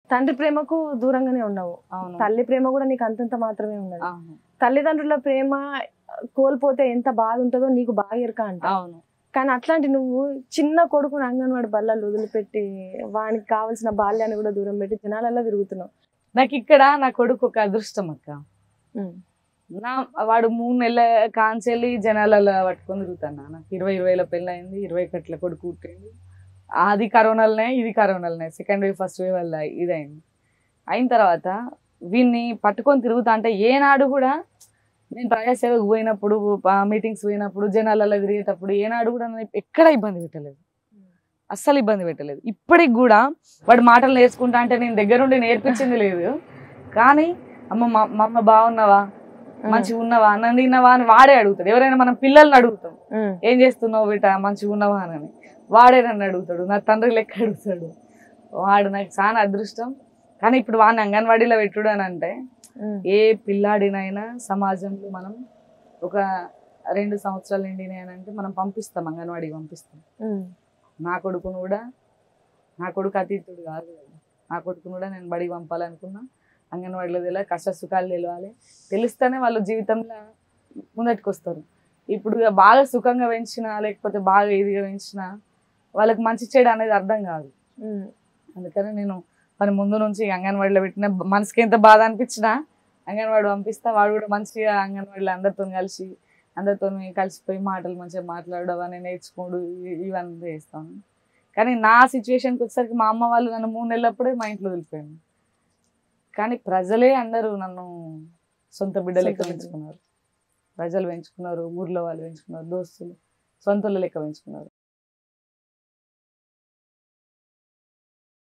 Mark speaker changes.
Speaker 1: తండ్రి ప్రేమకు దూరంగానే ఉన్నావు
Speaker 2: అవును
Speaker 1: తల్లి ప్రేమ కూడా నీకు అంతంత మాత్రమే ఉన్నది
Speaker 2: అవును
Speaker 1: తల్లిదండ్రుల ప్రేమ కోల్పోతే ఎంత బాధ ఉంటుందో నీకు బాగా ఎరక అంట
Speaker 2: అవును
Speaker 1: కానీ అట్లాంటి నువ్వు చిన్న కొడుకుని అంగన్వాడి బల్లలు వదిలిపెట్టి వానికి కావాల్సిన బాల్యాన్ని కూడా దూరం పెట్టి జనాలలో తిరుగుతున్నావు
Speaker 2: నాకు ఇక్కడ నా కొడుకు ఒక అదృష్టం అక్క నా వాడు మూడు నెలల కాంచెల్లి జనాలలో పట్టుకొని తిరుగుతాను నాకు ఇరవై ఇరవైలో పెళ్ళి అయింది ఇరవై కట్ల కొడుకు పుట్టింది అది కరోనాలనే ఇది కరోనాలనే సెకండ్ వేవ్ ఫస్ట్ వేవ్ వల్ల ఇదైంది అయిన తర్వాత వీన్ని పట్టుకొని తిరుగుతా అంటే ఏనాడు కూడా నేను ప్రజాసేవకు పోయినప్పుడు మీటింగ్స్ పోయినప్పుడు జనాలలో తిరిగేటప్పుడు ఏనాడు కూడా నన్ను ఎక్కడ ఇబ్బంది పెట్టలేదు అస్సలు ఇబ్బంది పెట్టలేదు ఇప్పటికి కూడా వాడు మాటలు నేర్చుకుంటా అంటే నేను దగ్గరుండి నేర్పించింది లేదు కానీ అమ్మ మా మా అమ్మ బాగున్నావా మంచిగా ఉన్నావా అన్నం తిన్నావా అని వాడే అడుగుతాడు ఎవరైనా మనం పిల్లల్ని అడుగుతాం
Speaker 1: ఉమ్.
Speaker 2: ఏం చేస్తున్నావు బిడ్డ మంచిగా ఉన్నావా అని వాడే నన్ను అడుగుతాడు నా తండ్రి లెక్క అడుగుతాడు వాడు నాకు చాలా అదృష్టం కానీ ఇప్పుడు వాడిని అంగన్వాడీలో పెట్టుడు అని అంటే
Speaker 1: ఉమ్.
Speaker 2: ఏ పిల్లాడినైనా సమాజంలో మనం ఒక రెండు సంవత్సరాలు నిండినాయి అని అంటే మనం పంపిస్తాం అంగన్వాడీకి పంపిస్తాం
Speaker 1: ఉమ్.
Speaker 2: నా కొడుకును కూడా నా కొడుకు అతీతుడు కాదు కదా నా కొడుకును కూడా నేను బడికి పంపాలనుకున్నా అంగన్వాడీలో తెలియాలి కష్ట సుఖాలు తెలియాలి తెలిస్తేనే వాళ్ళు జీవితంలో ముందటికి వస్తారు ఇప్పుడు ఇక బాగా సుఖంగా పెంచినా లేకపోతే బాగా ఇదిగా పెంచినా వాళ్ళకి మంచి చెడు అనేది అర్థం కాదు
Speaker 1: ఉమ్.
Speaker 2: అందుకని నేను పని ముందు నుంచి అంగన్వాడీలో పెట్టిన మనసుకి ఎంత బాధ అనిపించినా అంగన్వాడి పంపిస్తా వాడు కూడా మంచిగా అంగన్వాడీలో అందరితో కలిసి అందరితో కలిసిపోయి మాటలు మంచిగా మాట్లాడడం అని నేర్చుకోడు ఇ- ఇవన్నీ చేస్తాను కానీ నా సిచ్యువేషన్కి వచ్చేసరికి మా అమ్మ వాళ్ళు నన్ను మూడు నెలలప్పుడే మా ఇంట్లో వదిలిపోయాను కానీ ప్రజలే అందరూ నన్ను సొంత బిడ్డ లెక్క
Speaker 1: సొంత బిడ్డ.
Speaker 2: పెంచుకున్నారు ప్రజలు పెంచుకున్నారు ఊర్లో వాళ్ళు పెంచుకున్నారు దోస్తులు సొంతల లెక్క పెంచుకున్నారు